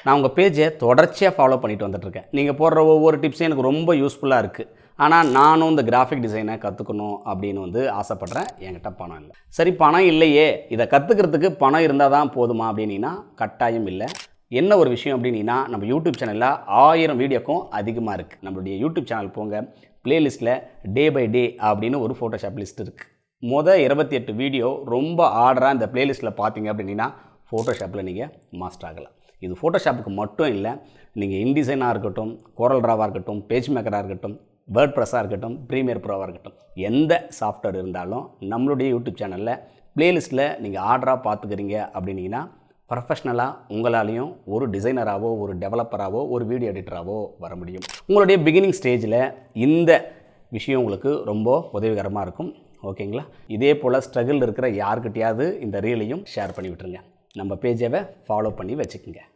நான் உங்கள் பேஜை தொடர்ச்சியாக ஃபாலோ பண்ணிட்டு வந்துட்டுருக்கேன் நீங்கள் போடுற ஒவ்வொரு டிப்ஸும் எனக்கு ரொம்ப யூஸ்ஃபுல்லாக இருக்குது ஆனால் நானும் இந்த கிராஃபிக் டிசைனை கற்றுக்கணும் அப்படின்னு வந்து ஆசைப்பட்றேன் என்கிட்ட பணம் இல்லை சரி பணம் இல்லையே இதை கற்றுக்கிறதுக்கு பணம் இருந்தால் தான் போதுமா அப்படின்னா கட்டாயம் இல்லை என்ன ஒரு விஷயம் அப்படின்னா நம்ம யூடியூப் சேனலில் ஆயிரம் வீடியோக்கும் அதிகமாக இருக்குது நம்மளுடைய யூடியூப் சேனல் போங்க பிளேலிஸ்ட்டில் டே பை டே அப்படின்னு ஒரு ஃபோட்டோஷாப் லிஸ்ட் இருக்குது மொதல் இருபத்தி எட்டு வீடியோ ரொம்ப ஆர்டராக இந்த பிளேலிஸ்ட்டில் பார்த்தீங்க அப்படின்னா ஃபோட்டோஷாப்பில் நீங்கள் மாஸ்டர் ஆகலாம் இது ஃபோட்டோஷாப்புக்கு மட்டும் இல்லை நீங்கள் இன்டிசைனாக இருக்கட்டும் கோரல் ட்ராவாக இருக்கட்டும் பேஜ் மேக்கராக இருக்கட்டும் வேர்ட் ப்ரெஸ்ஸாக இருக்கட்டும் ப்ரீமியர் ப்ரோவாக இருக்கட்டும் எந்த சாஃப்ட்வேர் இருந்தாலும் நம்மளுடைய யூடியூப் சேனலில் பிளேலிஸ்ட்டில் நீங்கள் ஆர்டராக பார்த்துக்கிறீங்க அப்படின்னீங்கன்னா ப்ரொஃபஷ்னலாக உங்களாலையும் ஒரு டிசைனராகவோ ஒரு டெவலப்பராகவோ ஒரு வீடியோ எடிட்டராகவோ வர முடியும் உங்களுடைய பிகினிங் ஸ்டேஜில் இந்த விஷயம் உங்களுக்கு ரொம்ப உதவிகரமாக இருக்கும் ஓகேங்களா இதே போல் ஸ்ட்ரகிள் இருக்கிற யார்கிட்டயாவது இந்த ரீலையும் ஷேர் பண்ணி விட்டுருங்க நம்ம பேஜை ஃபாலோ பண்ணி வச்சுக்கோங்க